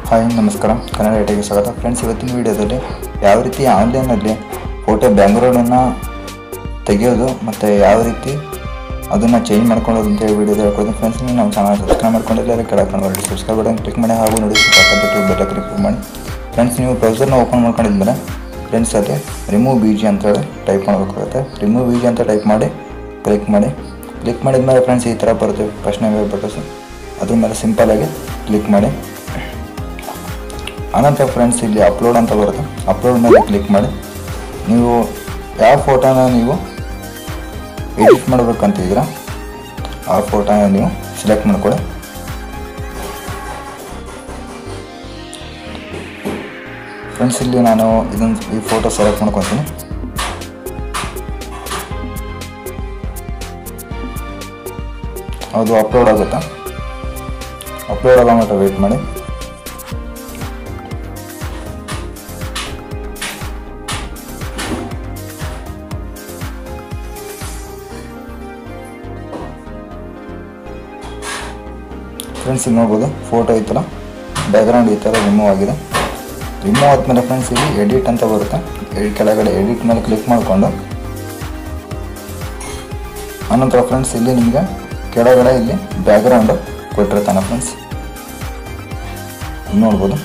hi ನಮಸ್ಕಾರ ಕನ್ನಡ ಐಟಿಗೆ ಸ್ವಾಗತ friends ಇವತ್ತಿನ ವಿಡಿಯೋದಲ್ಲಿ ಯಾವ ರೀತಿ ಆನ್ಲೈನಲ್ಲಿ ಫೋಟೋ ಬ್ಯಾಕ್ಗ್ರೌಂಡನ್ನು ತೆಗೆಯೋದು ಮತ್ತು ಯಾವ ರೀತಿ ಅದನ್ನು ಚೇಂಜ್ ಮಾಡ್ಕೊಳ್ಳೋದು ಅಂತ ಹೇಳಿ ವಿಡಿಯೋದ ಹೇಳ್ಕೊಡ್ತೀನಿ ಫ್ರೆಂಡ್ಸ್ ನೀವು ನಮ್ಮ ಚಾನಲ್ ಸಬ್ಸ್ಕ್ರೈಬ್ ಮಾಡ್ಕೊಂಡಿಲ್ಲ ಕೆಳಗೆ ಕಂಡು ಸಬ್ಸ್ಕ್ರೈಬ್ ಬಟನ್ ಕ್ಲಿಕ್ ಮಾಡಿ ಹಾಗೂ ನೋಡಿ ಪಕ್ಕದ ಬೆಲ್ಲ ಕ್ಲಿಕ್ ಮಾಡಿ ಫ್ರೆಂಡ್ಸ್ ನೀವು ಬ್ರೌಸರ್ನ ಓಪನ್ ಮಾಡ್ಕೊಂಡಿದ್ಮೇಲೆ ಫ್ರೆಂಡ್ಸ್ ಅಲ್ಲಿ ರಿಮೂವ್ ಬಿ ಜಿ ಅಂತೇಳಿ ಟೈಪ್ ಮಾಡಬೇಕಾಗುತ್ತೆ ರಿಮೂವ್ ಬಿ ಜಿ ಅಂತ ಟೈಪ್ ಮಾಡಿ ಕ್ಲಿಕ್ ಮಾಡಿ ಕ್ಲಿಕ್ ಮಾಡಿದ್ಮೇಲೆ ಫ್ರೆಂಡ್ಸ್ ಈ ಥರ ಬರುತ್ತೆ ಪ್ರಶ್ನೆ ಬಟನ್ಸ್ ಅದ್ರ ಮೇಲೆ ಸಿಂಪಲಾಗಿ ಕ್ಲಿಕ್ ಮಾಡಿ ಅನಂತರ ಫ್ರೆಂಡ್ಸ್ ಇಲ್ಲಿ ಅಪ್ಲೋಡ್ ಅಂತ ಬರುತ್ತೆ ಅಪ್ಲೋಡ್ ಮೇಲೆ ಕ್ಲಿಕ್ ಮಾಡಿ ನೀವು ಯಾವ ಫೋಟೋನ ನೀವು ಎಡಿಟ್ ಮಾಡಬೇಕಂತಿದ್ದೀರಾ ಆ ಫೋಟೋನ ನೀವು ಸೆಲೆಕ್ಟ್ ಮಾಡ್ಕೊಳ್ಳಿ ಫ್ರೆಂಡ್ಸ್ ಇಲ್ಲಿ ನಾನು ಇದನ್ನು ಈ ಫೋಟೋ ಸೆಲೆಕ್ಟ್ ಮಾಡ್ಕೊತೀನಿ ಅದು ಅಪ್ಲೋಡ್ ಆಗುತ್ತಾ ಅಪ್ಲೋಡ್ ಆಗೋ ಮಟ್ಟ ವೆಯ್ಟ್ ಮಾಡಿ ಫ್ರೆಂಡ್ಸ್ ಇಲ್ಲಿ ನೋಡ್ಬೋದು ಫೋಟೋ ಐತಲ್ಲ ಬ್ಯಾಕ್ಗ್ರೌಂಡ್ ಈ ಥರ ರಿಮೂವ್ ಆಗಿದೆ ರಿಮೂವ್ ಆದಮೇಲೆ ಫ್ರೆಂಡ್ಸ್ ಇಲ್ಲಿ ಎಡಿಟ್ ಅಂತ ಬರುತ್ತೆ ಈ ಕೆಳಗಡೆ ಎಡಿಟ್ ಮೇಲೆ ಕ್ಲಿಕ್ ಮಾಡಿಕೊಂಡು ಆನಂತರ ಫ್ರೆಂಡ್ಸ್ ಇಲ್ಲಿ ನಿಮಗೆ ಕೆಳಗಡೆ ಇಲ್ಲಿ ಬ್ಯಾಕ್ಗ್ರೌಂಡ್ ಕೊಟ್ಟಿರ್ತಾನೆ ಫ್ರೆಂಡ್ಸ್ ನೋಡ್ಬೋದು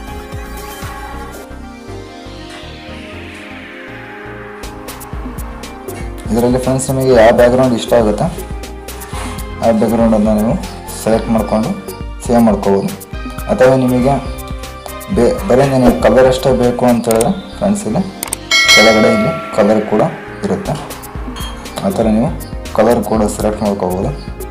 ಇದರಲ್ಲಿ ಫ್ರೆಂಡ್ಸ್ ನಿಮಗೆ ಯಾವ ಬ್ಯಾಕ್ಗ್ರೌಂಡ್ ಇಷ್ಟ ಆಗುತ್ತೆ ಆ ಬ್ಯಾಕ್ಗ್ರೌಂಡನ್ನು ನೀವು ಸೆಲೆಕ್ಟ್ ಮಾಡಿಕೊಂಡು ಸೇವ್ ಮಾಡ್ಕೋಬೋದು ಅಥವಾ ನಿಮಗೆ ಬೇ ಬರೀ ನೀವು ಕಲರ್ ಅಷ್ಟೇ ಬೇಕು ಅಂತ ಹೇಳಿದ್ರೆ ಫ್ರೆಂಡ್ಸ್ ಇಲ್ಲಿ ಕೆಳಗಡೆ ಇಲ್ಲಿ ಕಲರ್ ಕೂಡ ಇರುತ್ತೆ ಆ ಥರ ನೀವು ಕಲರ್ ಕೂಡ ಸೆಲೆಕ್ಟ್ ಮಾಡ್ಕೋಬೋದು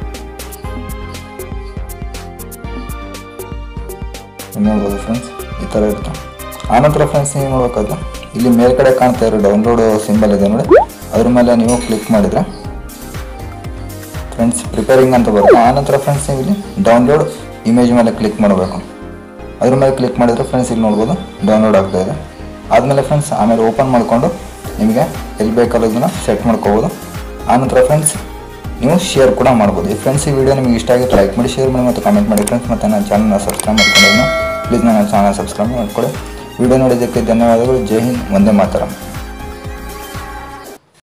ನೋಡ್ಬೋದು ಫ್ರೆಂಡ್ಸ್ ಈ ಥರ ಇರುತ್ತೆ ಆನಂತರ ಫ್ರೆಂಡ್ಸ್ ನೀವು ನೋಡ್ಬೇಕಾದ್ರೆ ಇಲ್ಲಿ ಮೇಲ್ಗಡೆ ಕಾಣ್ತಾ ಇರೋ ಡೌನ್ಲೋಡ್ ಸಿಂಬಲ್ ಇದೆ ನೋಡಿ ಅದ್ರ ಮೇಲೆ ನೀವು ಕ್ಲಿಕ್ ಮಾಡಿದರೆ ಫ್ರೆಂಡ್ಸ್ ಪ್ರಿಪೇರಿಂಗ್ ಅಂತ ಬರುತ್ತೆ ಆನಂತರ ಫ್ರೆಂಡ್ಸ್ ನೀವು ಇಲ್ಲಿ ಡೌನ್ಲೋಡ್ ಇಮೇಜ್ ಮೇಲೆ ಕ್ಲಿಕ್ ಮಾಡಬೇಕು ಅದ್ರ ಮೇಲೆ ಕ್ಲಿಕ್ ಮಾಡಿದರೆ ಫ್ರೆಂಡ್ಸ್ ಇಲ್ಲಿ ನೋಡ್ಬೋದು ಡೌನ್ಲೋಡ್ ಆಗ್ತಾ ಇದೆ ಆದಮೇಲೆ ಫ್ರೆಂಡ್ಸ್ ಆಮೇಲೆ ಓಪನ್ ಮಾಡಿಕೊಂಡು ನಿಮಗೆ ಎಲ್ಲಿ ಬೇಕಾದದನ್ನು ಸೆಟ್ ಮಾಡ್ಕೋಬೋದು ಆನಂತರ ಫ್ರೆಂಡ್ಸ್ ನೀವು ಶೇರ್ ಕೂಡ ಮಾಡ್ಬೋದು ಈ ಫ್ರೆಂಡ್ಸ್ ಈ ವಿಡಿಯೋ ನಿಮಗೆ ಇಷ್ಟ ಆಗಿತ್ತು ಲೈಕ್ ಮಾಡಿ ಶೇರ್ ಮಾಡಿ ಮತ್ತು ಕಾಮೆಂಟ್ ಮಾಡಿ ಫ್ರೆಂಡ್ಸ್ ಮತ್ತು ನನ್ನ ಚಾನಲ್ನ ಸಬ್ಸ್ಕ್ರೈಬ್ ಮಾಡ್ಕೊಂಡಿದ್ದೀನಿ ಪ್ಲೀಸ್ ನನ್ನ ಚಾನಲ್ ಸಬ್ಸ್ಕ್ರೈಬ್ ಮಾಡ್ಕೊಳ್ಳಿ ವಿಡಿಯೋ ನೋಡಿದ್ದಕ್ಕೆ ಧನ್ಯವಾದಗಳು ಜೈ ಹಿಂದ್ ಒಂದೇ ಮಾತರಂ